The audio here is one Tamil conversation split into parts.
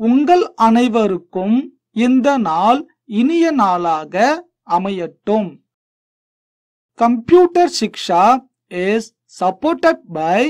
உங்கள் அனைவருக்கும் இந்த நாள் இனிய நாளாக அமையட்டும் computer Shiksha is supported by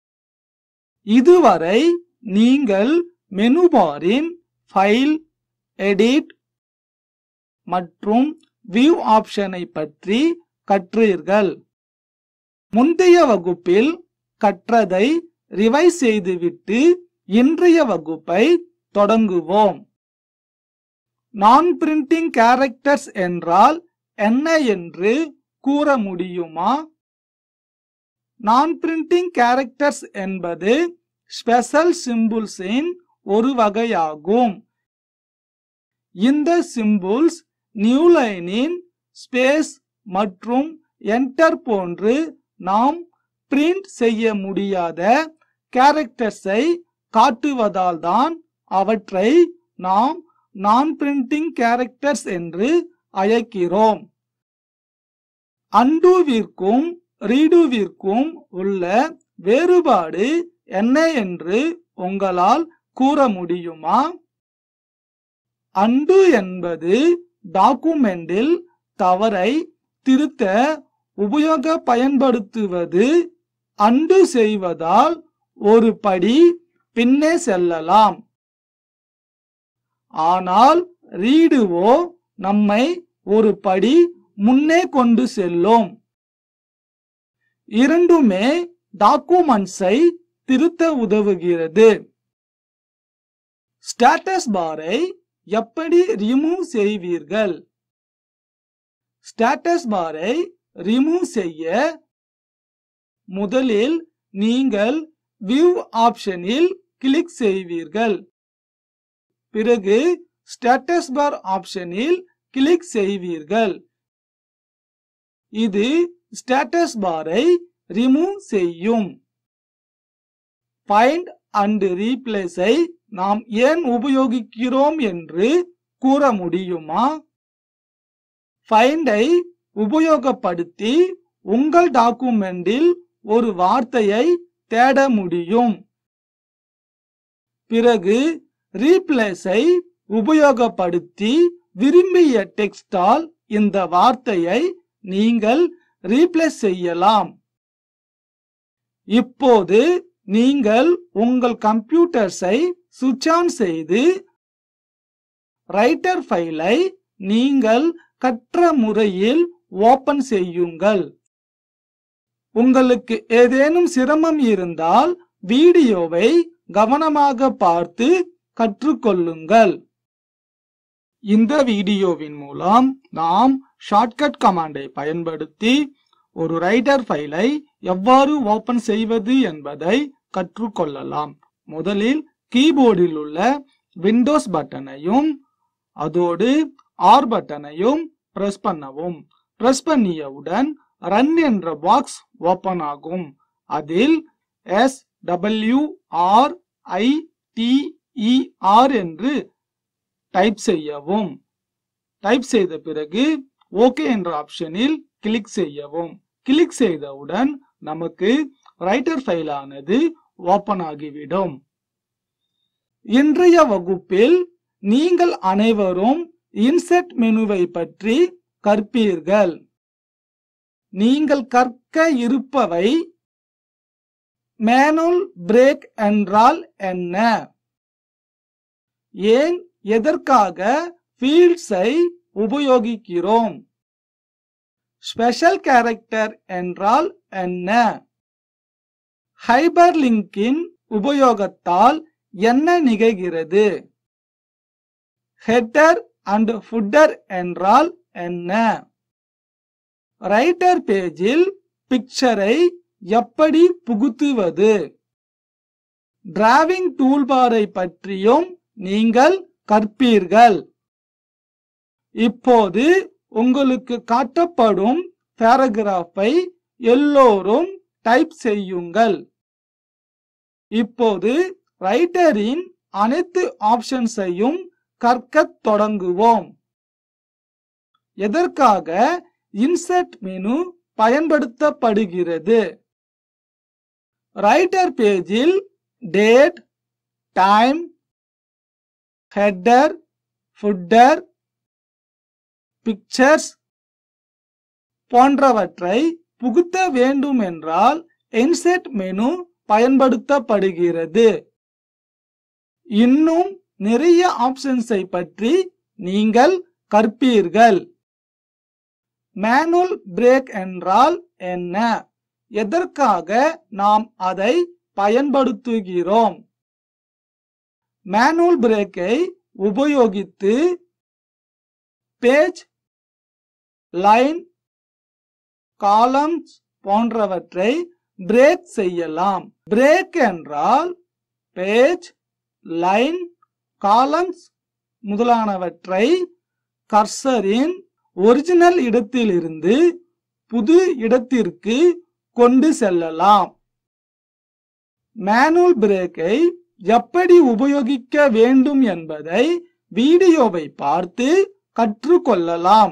இதுவரை நீங்கள் மெனு பாரின் ஃபைல் எடிட் மற்றும் வியூ ஆப்ஷனை பற்றி கற்றீர்கள் முந்தைய வகுப்பில் கற்றதை ரிவைஸ் செய்துவிட்டு இன்றைய வகுப்பை தொடங்குவோம் நான் பிரிண்டிங் கேரக்டர்ஸ் என்றால் என்ன என்று கூற முடியுமா நான் பிரிண்டிங் கேரக்டர்ஸ் என்பது ஸ்பெஷல் சிம்பிள்ஸின் ஒரு வகையாகும் இந்த சிம்பிள்ஸ் நியூலைனின் ஸ்பேஸ் மற்றும் என்டர் போன்று நாம் பிரிண்ட் செய்ய முடியாத கேரக்டர்ஸை காட்டுவதால் தான் அவற்றை நாம் நான் பிரிண்டிங் கேரக்டர்ஸ் என்று அழைக்கிறோம் அண்டுவிற்கும் ரீடுவிற்கும் உள்ள வேறுபாடு என்ன என்று உங்களால் கூற முடியுமா அண்டு என்பது டாக்குமெண்டில் தவறை திருத்த உபயோக பயன்படுத்துவது அண்டு செய்வதால் ஒரு படி பின்னே செல்லலாம் ஆனால் ரீடுவோ நம்மை ஒரு படி முன்னே கொண்டு செல்லும் இரண்டுமே டாக்குமெண்ட்ஸை திருத்த உதவுகிறது ஸ்டேட்டஸ் பாரை எப்படி ரிமூவ் செய்வீர்கள் ஸ்டேட்டஸ் பாரை ரிமூவ் செய்ய முதலில் நீங்கள் வியூ ஆப்ஷனில் கிளிக் செய்வீர்கள் பிறகு ஸ்டேட்டஸ் பார் ஆப்ஷனில் கிளிக் செய்வீர்கள் இது ஸ்டேட்டஸ் பாரை ரிமூவ் செய்யும் ஃபைண்ட் அண்ட் ரீப்ளேஸை நாம் ஏன் உபயோகிக்கிறோம் என்று கூற முடியுமா ஃபைண்டை உபயோகப்படுத்தி உங்கள் டாக்குமெண்டில் ஒரு வார்த்தையை தேட முடியும் பிறகு ரீப்ளேஸை உபயோகப்படுத்தி விரும்பிய டெக்ஸ்டால் இந்த வார்த்தையை நீங்கள் ரீப்ளேஸ் செய்யலாம் இப்போது நீங்கள் உங்கள் கம்ப்யூட்டர்ஸை சுவிட்ச் ஆன் செய்து ரைட்டர் ஃபைலை நீங்கள் கற்ற முறையில் ஓபன் செய்யுங்கள் உங்களுக்கு ஏதேனும் சிரமம் இருந்தால் வீடியோவை கவனமாக பார்த்து கற்றுக்கொள்ளுங்கள் இந்த வீடியோவின் மூலம் நாம் ஷார்ட்கட் கமாண்டை பயன்படுத்தி ஒரு ரைட்டர் ஃபைலை எவ்வாறு ஓபன் செய்வது என்பதை கற்றுக்கொள்ளலாம் முதலில் கீபோர்டில் உள்ள விண்டோஸ் பட்டனையும் அதோடு ஆர் பட்டனையும் பிரஸ் பண்ணவும் பிரஸ் பண்ணியவுடன் ரன் என்ற பாக்ஸ் ஓபன் ஆகும் அதில் S W R I T E R என்று டைப் செய்யவும் டைப் செய்த பிறகு ஓகே என்ற ஆப்ஷனில் கிளிக் செய்யவும் கிளிக் செய்தவுடன் நமக்கு ரைட்டர் ஃபைலானது ஓபன் ஆகிவிடும் இன்றைய வகுப்பில் நீங்கள் அனைவரும் இன்செர்ட் மெனுவை பற்றி கற்பீர்கள் நீங்கள் கற்க இருப்பவை மேனுவல் பிரேக் என்றால் என்ன ஏன் எதற்காக ஃபீல்ட்ஸை உபயோகிக்கிறோம் ஸ்பெஷல் கேரக்டர் என்றால் என்ன ஹைபர்லிங்கின் உபயோகத்தால் என்ன நிகழ்கிறது ஹெட்டர் அண்ட் ஃபுட்டர் என்றால் என்ன ரைட்டர் பேஜில் பிக்சரை எப்படி புகுத்துவது டிராவிங் டூல்பாரை பற்றியும் நீங்கள் கற்பீர்கள் இப்போது உங்களுக்கு காட்டப்படும் பேராகிராஃபை எல்லோரும் டைப் செய்யுங்கள் இப்போது ரைட்டரின் அனைத்து ஆப்ஷன்ஸையும் கற்கத் தொடங்குவோம் எதற்காக இன்சர்ட் மெனு பயன்படுத்தப்படுகிறது ரைட்டர் பேஜில் date time header footer pictures போன்றவற்றை புகுத்த வேண்டும் என்றால் இன்செர்ட் மெனு பயன்படுத்தப்படுகிறது இன்னும் நிறைய ஆப்ஷன்ஸை பற்றி நீங்கள் கற்பீர்கள் மேனுவல் பிரேக் என்றால் என்ன எதற்காக நாம் அதை பயன்படுத்துகிறோம் மேனுவல் பிரேக்கை உபயோகித்து பேஜ் லைன் காலம்ஸ் போன்றவற்றை பிரேக் செய்யலாம் பிரேக் என்றால் பேஜ் லைன் காலம்ஸ் முதலானவற்றை கர்சரின் ஒரிஜினல் இடத்திலிருந்து புது இடத்திற்கு கொண்டு செல்லலாம் மேனுவல் பிரேக்கை எப்படி உபயோகிக்க வேண்டும் என்பதை வீடியோவை பார்த்து கற்றுக்கொள்ளலாம்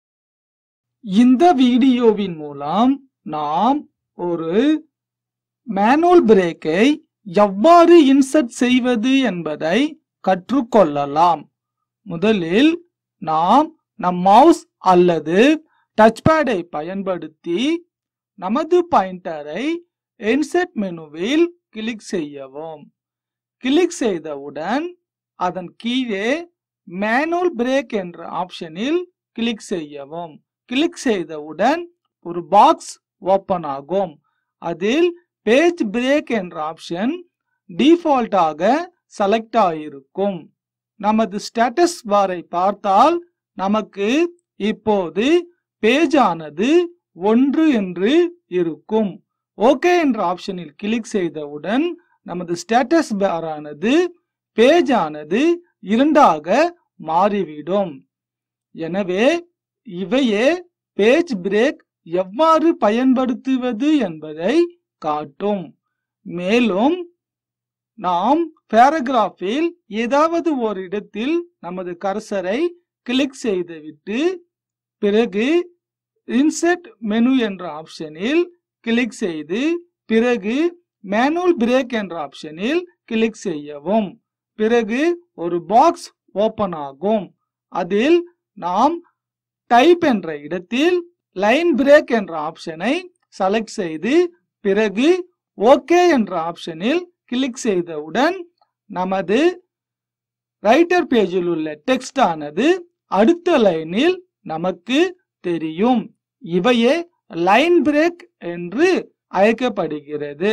இந்த வீடியோவின் மூலம் நாம் ஒரு மேனுவல் பிரேக்கை எவ்வாறு இன்சர்ட் செய்வது என்பதை கற்றுக்கொள்ளலாம் முதலில் நாம் நம் மவுஸ் அல்லது டச் பேடை பயன்படுத்தி நமது பாயிண்டரை இன்செர்ட் மெனுவில் கிளிக் செய்யவும் கிளிக் செய்தவுடன் அதன் கீழே மேனுவல் பிரேக் என்ற ஆப்ஷனில் கிளிக் செய்யவும் கிளிக் செய்தவுடன் ஒரு பாக்ஸ் ஓபன் ஆகும் அதில் பேஜ் பிரேக் என்ற ஆப்ஷன் டிஃபால்ட்டாக செலக்ட் ஆகிருக்கும் நமது ஸ்டேட்டஸ் பாரை பார்த்தால் நமக்கு இப்போது பேஜ் ஆனது ஒன்று என்று இருக்கும் ஓகே என்ற ஆப்ஷனில் கிளிக் செய்தவுடன் நமது ஸ்டேட்டஸ் பார் ஆனது பேஜ் ஆனது இரண்டாக மாறிவிடும் எனவே இவையே பேஜ் பிரேக் எவ்வாறு பயன்படுத்துவது என்பதை காட்டும் மேலும் நாம் பேராகிராஃபில் ஏதாவது ஒரு இடத்தில் நமது கர்சரை கிளிக் செய்துவிட்டு பிறகு இன்செர்ட் மெனு என்ற ஆப்ஷனில் கிளிக் செய்து பிறகு மேனுவல் பிரேக் என்ற ஆப்ஷனில் கிளிக் செய்யவும் பிறகு ஒரு பாக்ஸ் ஓபன் ஆகும் அதில் நாம் டைப் என்ற இடத்தில் லைன் பிரேக் என்ற ஆப்ஷனை செலக்ட் செய்து பிறகு ஓகே என்ற ஆப்ஷனில் கிளிக் செய்தவுடன் நமது ரைட்டர் பேஜில் உள்ள டெக்ஸ்ட் ஆனது அடுத்த லைனில் நமக்கு தெரியும் இவையே லைன் பிரேக் என்று அழைக்கப்படுகிறது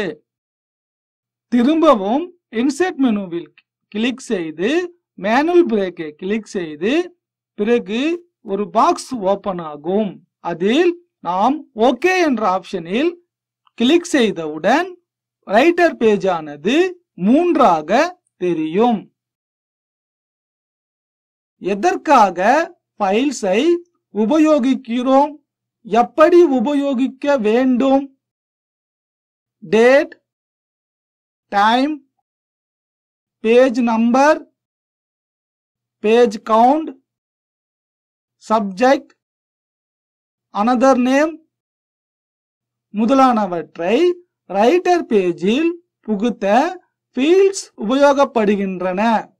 திரும்பவும் இன்செர்ட் மெனுவில் கிளிக் செய்து மேனுவல் பிரேக்கை கிளிக் செய்து பிறகு ஒரு பாக்ஸ் ஓபன் ஆகும் அதில் நாம் ஓகே என்ற ஆப்ஷனில் கிளிக் செய்தவுடன் ரைட்டர் பேஜ் ஆனது மூன்றாக தெரியும் எதற்காக ஃபைல்ஸை உபயோகிக்கிறோம் எப்படி உபயோகிக்க வேண்டும் date time page number page count subject another name முதலானவற்றை ரைட்டர் பேஜில் புகுத்த ஃபீல்ட்ஸ் உபயோகப்படுகின்றன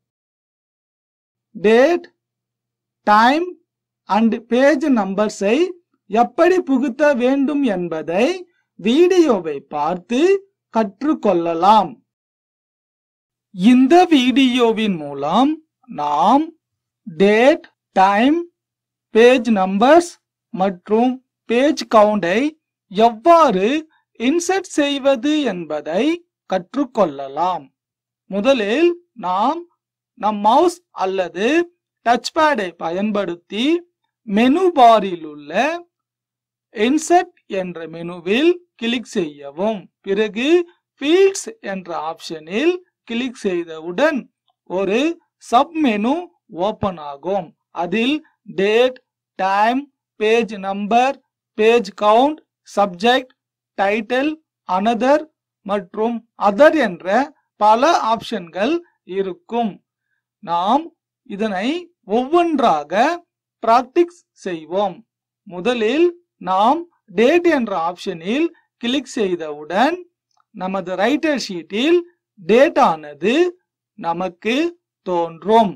டேட் டைம் அண்ட் பேஜ் நம்பர்ஸை எப்படி புகுத்த வேண்டும் என்பதை வீடியோவை பார்த்து கற்றுக்கொள்ளலாம் இந்த வீடியோவின் மூலம் நாம் டேட் டைம் பேஜ் நம்பர்ஸ் மற்றும் பேஜ் கவுண்டை எவ்வாறு இன்சர்ட் செய்வது என்பதை கற்றுக்கொள்ளலாம் முதலில் நாம் நம் மவுஸ் அல்லது டச் பேடை பயன்படுத்தி மெனு பாரில் உள்ள இன்சர்ட் என்ற மெனுவில் கிளிக் செய்யவும் பிறகு ஃபீல்ட்ஸ் என்ற ஆப்ஷனில் கிளிக் செய்தவுடன் ஒரு சப் மெனு ஓபன் ஆகும் அதில் date time page number page count subject title another மற்றும் அதர் என்ற பல ஆப்ஷன்கள் இருக்கும் நாம் இதனை ஒவ்வொன்றாக பிராக்டிஸ் செய்வோம் முதலில் நாம் டேட் என்ற ஆப்ஷனில் கிளிக் செய்தவுடன் நமது ரைட்டர் ஷீட்டில் டேட் ஆனது நமக்கு தோன்றும்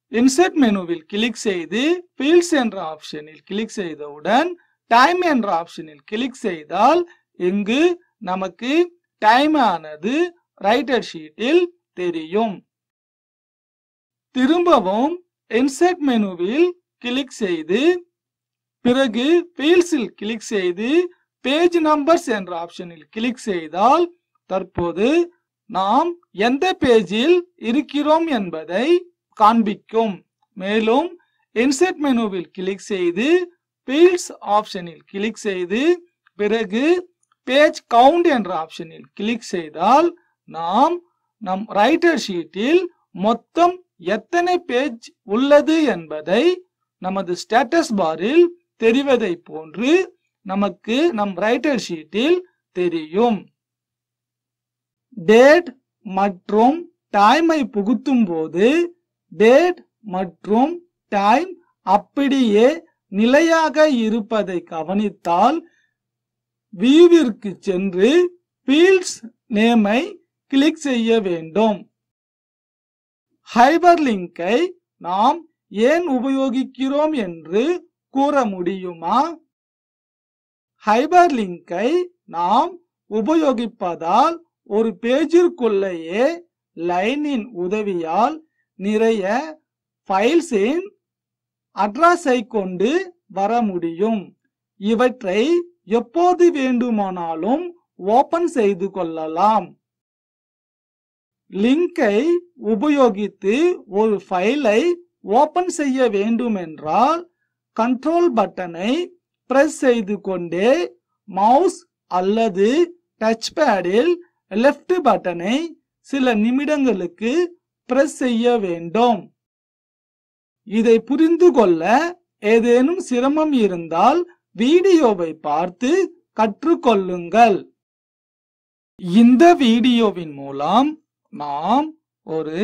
இன்சர்ட் மெனுவில் கிளிக் செய்து ஃபீல்ட்ஸ் என்ற ஆப்ஷனில் கிளிக் செய்தவுடன் டைம் என்ற ஆப்ஷனில் கிளிக் செய்தால் இங்கு நமக்கு டைம் ஆனது ரைட்டர் ஷீட்டில் தெரியும் திரும்பவும் இன்சர்ட் மெனுவில் கிளிக் செய்து பிறகு ஃபீல்ட்ஸில் கிளிக் செய்து பேஜ் நம்பர்ஸ் என்ற ஆப்ஷனில் கிளிக் செய்தால் தற்போது நாம் எந்த பேஜில் இருக்கிறோம் என்பதை காண்பிக்கும் மேலும் இன்சர்ட் மெனுவில் கிளிக் செய்து ஃபீல்ட்ஸ் ஆப்ஷனில் கிளிக் செய்து பிறகு பேஜ் கவுண்ட் என்ற ஆப்ஷனில் கிளிக் செய்தால் நாம் நம் ரைட்டர் ஷீட்டில் மொத்தம் எத்தனை பேஜ் உள்ளது என்பதை நமது ஸ்டேட்டஸ் பாரில் தெரிவதை போன்று நமக்கு நம் ரைட்டர் ஷீட்டில் தெரியும் டேட் மற்றும் டைமை புகுத்தும் போது டேட் மற்றும் டைம் அப்படியே நிலையாக இருப்பதை கவனித்தால் வியூவிற்கு சென்று ஃபீல்ட்ஸ் நேமை கிளிக் செய்ய வேண்டும் ஹைபர் லிங்கை நாம் ஏன் உபயோகிக்கிறோம் என்று கூற முடியுமா ஹைபர் லிங்கை நாம் உபயோகிப்பதால் ஒரு பேஜிற்குள்ளேயே லைனின் உதவியால் நிறைய ஃபைல்ஸின் அட்ரஸை கொண்டு வர முடியும் இவற்றை எப்போது வேண்டுமானாலும் ஓபன் செய்து கொள்ளலாம் லிங்கை உபயோகித்து ஒரு ஃபைலை ஓபன் செய்ய வேண்டுமென்றால் கண்ட்ரோல் பட்டனை பிரஸ் செய்து கொண்டே மவுஸ் அல்லது டச் பேடில் லெஃப்ட் பட்டனை சில நிமிடங்களுக்கு பிரஸ் செய்ய வேண்டும் இதை புரிந்து கொள்ள ஏதேனும் சிரமம் இருந்தால் வீடியோவை பார்த்து கற்றுக்கொள்ளுங்கள் இந்த வீடியோவின் மூலம் நாம் ஒரு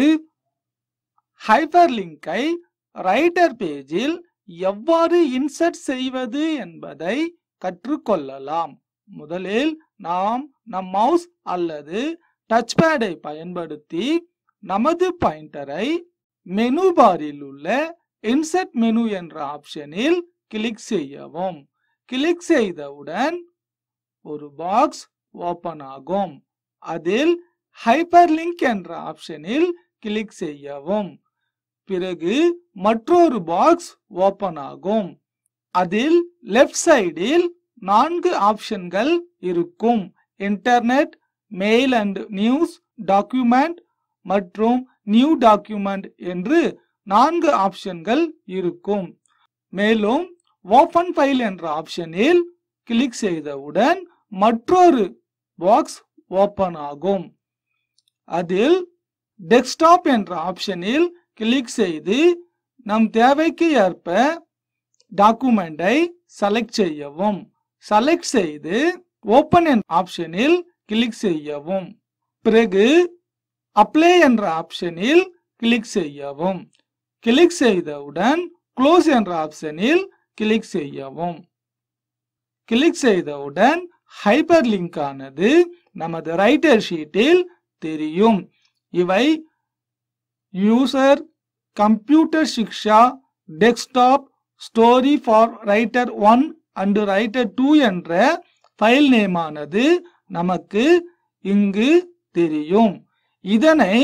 ஹைப்பர் லிங்கை ரைட்டர் பேஜில் எவ்வாறு இன்சர்ட் செய்வது என்பதை கற்றுக்கொள்ளலாம் முதலில் நாம் நம் மவுஸ் அல்லது டச் பேடை பயன்படுத்தி நமது பாயிண்டரை மெனு பாரில் உள்ள இன்சர்ட் மெனு என்ற ஆப்ஷனில் கிளிக் செய்யவும் கிளிக் செய்தவுடன் ஒரு பாக்ஸ் ஓபன் ஆகும் அதில் ஹைப்பர் லிங்க் என்ற ஆப்ஷனில் கிளிக் செய்யவும் பிறகு மற்றொரு பாக்ஸ் ஓபன் ஆகும் அதில் லெஃப்ட் சைடில் நான்கு ஆப்ஷன்கள் இருக்கும் internet mail and news document மற்றும் நியூ டாக்குமெண்ட் என்று நான்கு ஆப்ஷன்கள் இருக்கும் மேலும் ஓபன் ஃபைல் என்ற ஆப்ஷனில் கிளிக் செய்தவுடன் மற்றொரு பாக்ஸ் ஓபன் ஆகும் அதில் டெஸ்க்டாப் என்ற ஆப்ஷனில் கிளிக் செய்து நம் தேவைக்கு ஏற்ப டாக்குமெண்டை செலக்ட் செய்யவும் செலக்ட் செய்து ஓபன் என்ற ஆப்ஷனில் கிளிக் செய்யவும் பிறகு அப்ளை என்ற ஆப்ஷனில் கிளிக் செய்யவும் கிளிக் செய்தவுடன் க்ளோஸ் என்ற ஆப்ஷனில் கிளிக் செய்யவும் கிளிக் செய்தவுடன் ஹைப்பர் லிங்க் ஆனது நமது ரைட்டர் ஷீட்டில் தெரியும் இவை user computer Shiksha desktop story for writer one and writer two என்ற ஃபைல் நேமானது நமக்கு இங்கு தெரியும் இதனை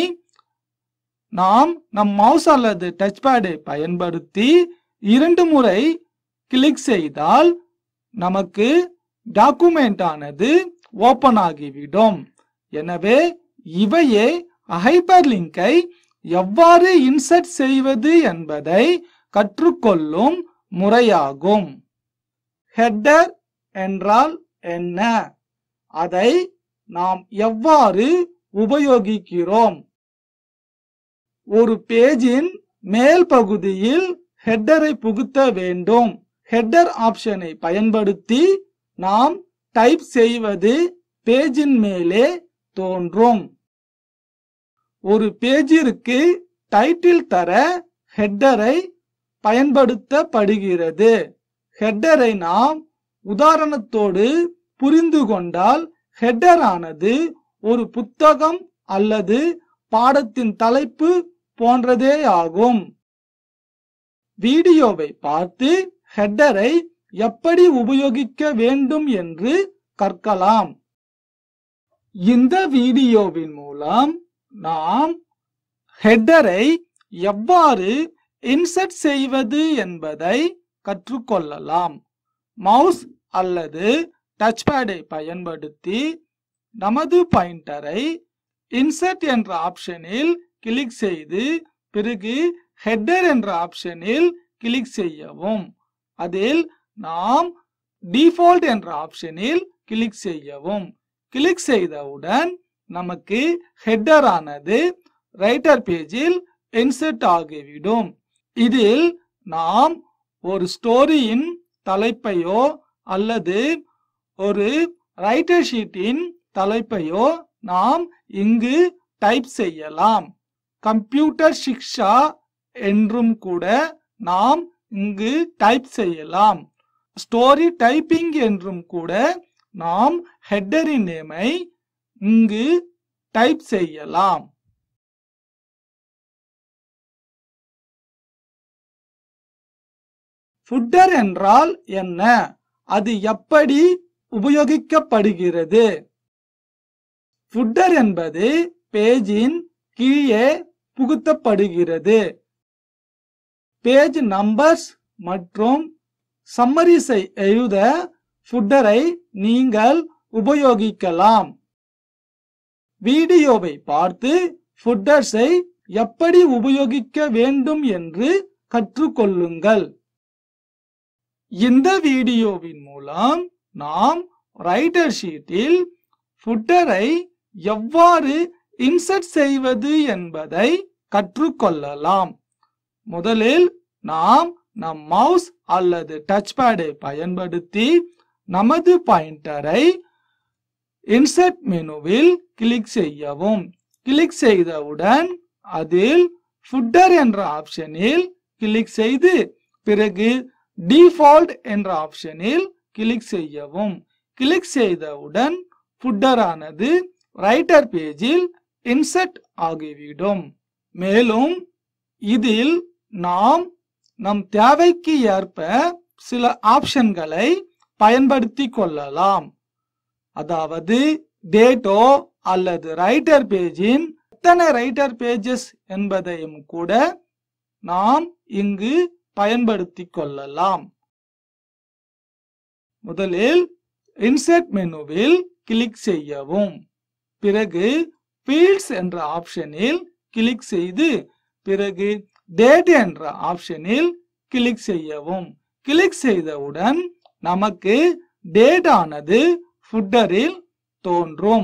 நாம் நம் மவுஸ் அல்லது டச் பேடை பயன்படுத்தி இரண்டு முறை கிளிக் செய்தால் நமக்கு டாக்குமெண்ட் ஆனது ஓபன் ஆகிவிடும் எனவே இவையே ஹைப்பர் லிங்கை எவ்வாறு இன்சர்ட் செய்வது என்பதை கற்றுக்கொள்ளும் முறையாகும் ஹெட்டர் என்றால் என்ன அதை நாம் எவ்வாறு உபயோகிக்கிறோம் ஒரு பேஜின் மேல் பகுதியில் ஹெட்டரை புகுத்த வேண்டும் ஹெட்டர் ஆப்ஷனை பயன்படுத்தி நாம் டைப் செய்வது பேஜின் மேலே தோன்றும் ஒரு பேஜிற்கு டைட்டில் தர ஹெட்டரை பயன்படுத்தப்படுகிறது ஹெட்டரை நாம் உதாரணத்தோடு புரிந்து கொண்டால் ஹெட்டர் ஆனது ஒரு புத்தகம் அல்லது பாடத்தின் தலைப்பு போன்றதே ஆகும் வீடியோவை பார்த்து ஹெட்டரை எப்படி உபயோகிக்க வேண்டும் என்று கற்கலாம் இந்த வீடியோவின் மூலம் நாம் ஹெட்டரை எவ்வாறு இன்சர்ட் செய்வது என்பதை கற்றுக்கொள்ளலாம் மவுஸ் அல்லது டச் பேடை பயன்படுத்தி நமது பாயிண்டரை இன்சர்ட் என்ற ஆப்ஷனில் கிளிக் செய்து பிறகு ஹெட்டர் என்ற ஆப்ஷனில் கிளிக் செய்யவும் அதில் நாம் டிஃபால்ட் என்ற ஆப்ஷனில் கிளிக் செய்யவும் கிளிக் செய்தவுடன் நமக்கு ஹெட்டர் ஆனது ரைட்டர் பேஜில் இன்சர்ட் ஆகிவிடும் இதில் நாம் ஒரு ஸ்டோரியின் தலைப்பையோ அல்லது ஒரு ரைட்டர் ஷீட்டின் தலைப்பையோ நாம் இங்கு டைப் செய்யலாம் கம்ப்யூட்டர் சிக்ஷா என்றும் கூட நாம் இங்கு டைப் செய்யலாம் ஸ்டோரி டைப்பிங் என்றும் கூட நாம் ஹெட்டரின் நேமை இங்கு டைப் செய்யலாம் ஃபுட்டர் என்றால் என்ன அது எப்படி உபயோகிக்கப்படுகிறது ஃபுட்டர் என்பது பேஜின் கீழே புகுத்தப்படுகிறது பேஜ் நம்பர்ஸ் மற்றும் சம்மரிஸை எழுத ஃபுட்டரை நீங்கள் உபயோகிக்கலாம் வீடியோவை பார்த்து ஃபுட்டர்ஸை எப்படி உபயோகிக்க வேண்டும் என்று கற்றுக்கொள்ளுங்கள் இந்த வீடியோவின் மூலம் நாம் ரைட்டர் ஷீட்டில் ஃபுட்டரை எவ்வாறு இன்சர்ட் செய்வது என்பதை கற்றுக்கொள்ளலாம் முதலில் நாம் நம் மவுஸ் அல்லது டச் பேடை பயன்படுத்தி நமது பாயிண்டரை இன்சர்ட் மெனுவில் கிளிக் செய்யவும் கிளிக் செய்தவுடன் அதில் ஃபுட்டர் என்ற ஆப்ஷனில் கிளிக் செய்து பிறகு டிஃபால்ட் என்ற ஆப்ஷனில் கிளிக் செய்யவும் கிளிக் செய்தவுடன் ஃபுட்டர் ஆனது ரைட்டர் பேஜில் இன்சர்ட் ஆகிவிடும் மேலும் இதில் நாம் நம் தேவைக்கு ஏற்ப சில ஆப்ஷன்களை பயன்படுத்தி கொள்ளலாம் அதாவது டேட்டோ அல்லது ரைட்டர் பேஜின் எத்தனை ரைட்டர் பேஜஸ் என்பதையும் கூட நாம் இங்கு பயன்படுத்தி கொள்ளலாம் முதலில் இன்சர்ட் மெனுவில் கிளிக் செய்யவும் பிறகு ஃபீல்ட்ஸ் என்ற ஆப்ஷனில் கிளிக் செய்து பிறகு டேட் என்ற ஆப்ஷனில் கிளிக் செய்யவும் கிளிக் செய்தவுடன் நமக்கு டேட் ஆனது ஃபுட்டரில் தோன்றும்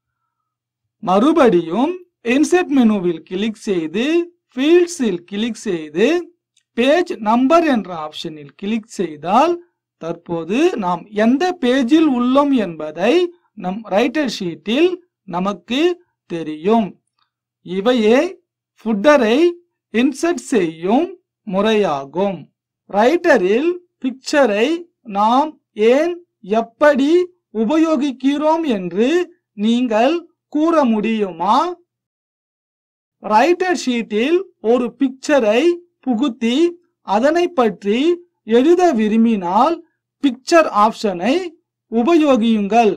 மறுபடியும் இன்சர்ட் மெனுவில் கிளிக் செய்து ஃபீல்ட்ஸில் கிளிக் செய்து பேஜ் நம்பர் என்ற ஆப்ஷனில் கிளிக் செய்தால் தற்போது நாம் எந்த பேஜில் உள்ளோம் என்பதை நம் ரைட்டர் ஷீட்டில் நமக்கு தெரியும் இவையே ஃபுட்டரை இன்சர்ட் செய்யும் முறையாகும் ரைட்டரில் பிக்சரை நாம் ஏன் எப்படி உபயோகிக்கிறோம் என்று நீங்கள் கூற முடியுமா ரைட்டர் ஷீட்டில் ஒரு பிக்சரை புகுத்தி அதனை பற்றி எழுத விரும்பினால் பிக்சர் ஆப்ஷனை உபயோகியுங்கள்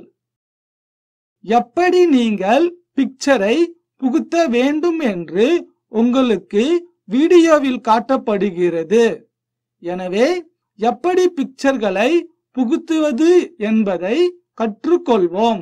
எப்படி நீங்கள் பிக்சரை புகுத்த வேண்டும் என்று உங்களுக்கு வீடியோவில் காட்டப்படுகிறது எனவே எப்படி பிக்சர்களை புகுத்துவது என்பதை கற்றுக்கொள்வோம்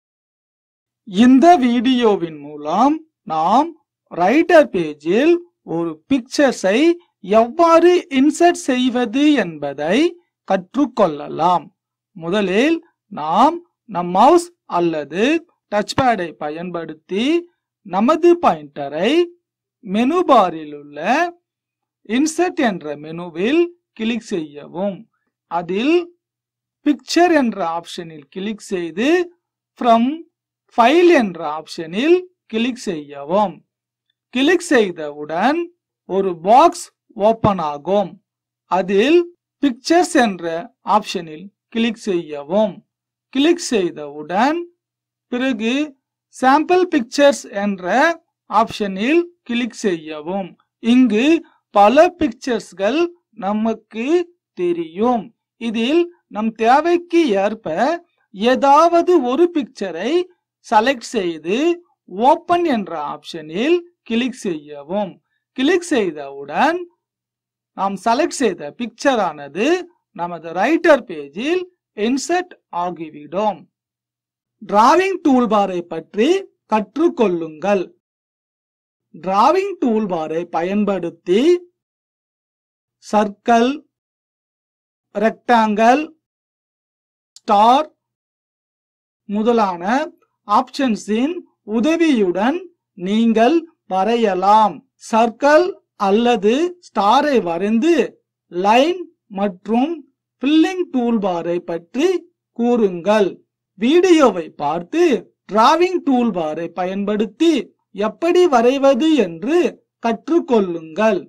இந்த வீடியோவின் மூலம் நாம் ரைட்டர் பேஜில் ஒரு பிக்சர்ஸை எவ்வாறு இன்சர்ட் செய்வது என்பதை கற்றுக்கொள்ளலாம் முதலில் நாம் நம் மவுஸ் அல்லது டச் பேடை பயன்படுத்தி நமது பாயிண்டரை மெனு பாரில் உள்ள இன்சர்ட் என்ற மெனுவில் கிளிக் செய்யவும் அதில் பிக்சர் என்ற ஆப்ஷனில் கிளிக் செய்து ஃப்ரம் ஃபைல் என்ற ஆப்ஷனில் கிளிக் செய்யவும் கிளிக் செய்தவுடன் ஒரு பாக்ஸ் ஓபன் ஆகும் அதில் பிக்சர்ஸ் என்ற ஆப்ஷனில் கிளிக் செய்யவும் கிளிக் செய்தவுடன் பிறகு சாம்பிள் பிக்சர்ஸ் என்ற ஆப்ஷனில் கிளிக் செய்யவும் இங்கு பல பிக்சர்ஸ்கள் நமக்கு தெரியும் இதில் நம் தேவைக்கு ஏற்ப ஏதாவது ஒரு பிக்சரை செலக்ட் செய்து ஓபன் என்ற ஆப்ஷனில் கிளிக் செய்யவும் கிளிக் செய்தவுடன் நாம் செலக்ட் செய்த பிக்சர் ஆனது நமது ரைட்டர் பேஜில் இன்சர்ட் ஆகிவிடும் டிராவிங் டூல்பாரை பற்றி கற்றுக்கொள்ளுங்கள் டிராவிங் டூல்பாரை பயன்படுத்தி சர்க்கிள் ரெக்டாங்கிள் ஸ்டார் முதலான ஆப்ஷன்ஸின் உதவியுடன் நீங்கள் வரையலாம் சர்க்கிள் அல்லது ஸ்டாரை வரைந்து லைன் மற்றும் ஃபில்லிங் டூல்பாரை பற்றி கூறுங்கள் வீடியோவை பார்த்து டிராவிங் டூல்பாரை பயன்படுத்தி எப்படி வரைவது என்று கற்றுக்கொள்ளுங்கள்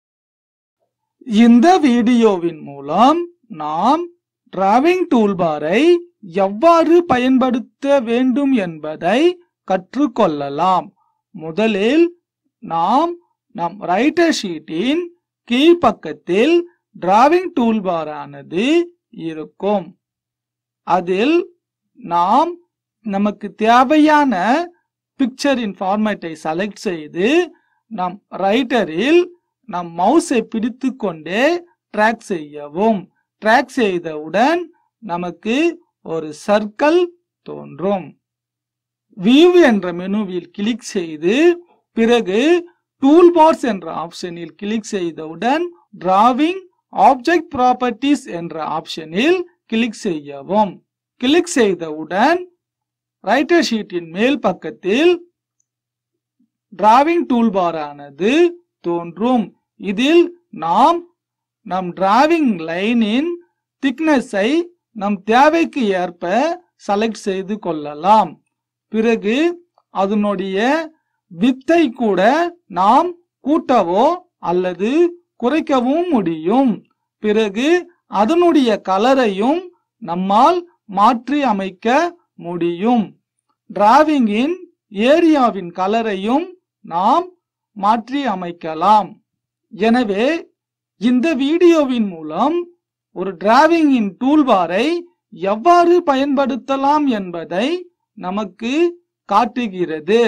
இந்த வீடியோவின் மூலம் நாம் டிராவிங் டூல்பாரை எவ்வாறு பயன்படுத்த வேண்டும் என்பதை கற்றுக்கொள்ளலாம் முதலில் நாம் நம் ரைட்டர் ஷீட்டின் கீழ்ப்பக்கத்தில் டிராவிங் டூல்பாரானது இருக்கும் அதில் நாம் நமக்கு தேவையான பிக்சரின் ஃபார்மேட்டை செலக்ட் செய்து நம் ரைட்டரில் நம் மவுஸை பிடித்து கொண்டே ட்ராக் செய்யவும் ட்ராக் செய்தவுடன் நமக்கு ஒரு சர்க்கிள் தோன்றும் வியூ என்ற மெனுவில் கிளிக் செய்து பிறகு டூல் பார்ஸ் என்ற ஆப்ஷனில் கிளிக் செய்தவுடன் டிராவிங் ஆப்ஜெக்ட் ப்ராப்பர்ட்டிஸ் என்ற ஆப்ஷனில் கிளிக் செய்யவும் கிளிக் செய்தவுடன் ரைட்டர் ஷீட்டின் மேல் பக்கத்தில் டிராவிங் டூல்பாரானது தோன்றும் இதில் நாம் நம் டிராவிங் லைனின் திக்னஸை நம் தேவைக்கு ஏற்ப செலக்ட் செய்து கொள்ளலாம் பிறகு அதனுடைய வித்தை கூட நாம் கூட்டவோ அல்லது குறைக்கவும் முடியும் பிறகு அதனுடைய கலரையும் நம்மால் மாற்றி அமைக்க முடியும் டிராவிங்கின் ஏரியாவின் கலரையும் நாம் மாற்றி அமைக்கலாம் எனவே இந்த வீடியோவின் மூலம் ஒரு டிராவிங்கின் டூல்பாரை எவ்வாறு பயன்படுத்தலாம் என்பதை நமக்கு காட்டுகிறது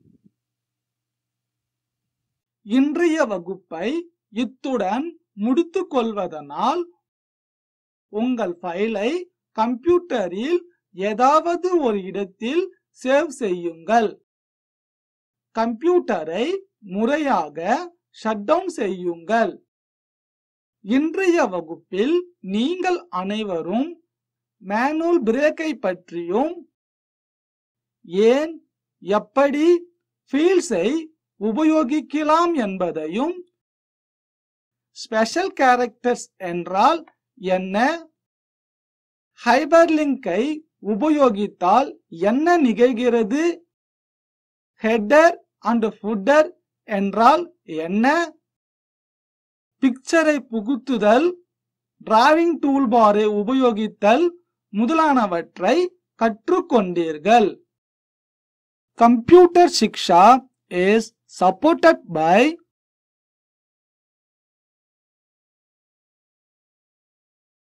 இன்றைய வகுப்பை இத்துடன் முடித்துக் கொள்வதனால் உங்கள் ஃபைலை கம்ப்யூட்டரில் ஏதாவது ஒரு இடத்தில் சேவ் செய்யுங்கள் கம்ப்யூட்டரை முறையாக ஷட் டவுன் செய்யுங்கள் இன்றைய வகுப்பில் நீங்கள் அனைவரும் மேனுவல் பிரேக்கை பற்றியும் ஏன் எப்படி ஃபீல்ட்ஸை உபயோகிக்கலாம் என்பதையும் ஸ்பெஷல் கேரக்டர்ஸ் என்றால் என்ன ஹைபர்லிங்கை உபயோகித்தால் என்ன நிகழ்கிறது ஹெட்டர் அண்ட் ஃபுட்டர் என்றால் என்ன பிக்சரை புகுத்துதல் டிராவிங் டூல்பாரை உபயோகித்தல் முதலானவற்றை கற்றுக்கொண்டீர்கள் computer Shiksha is supported by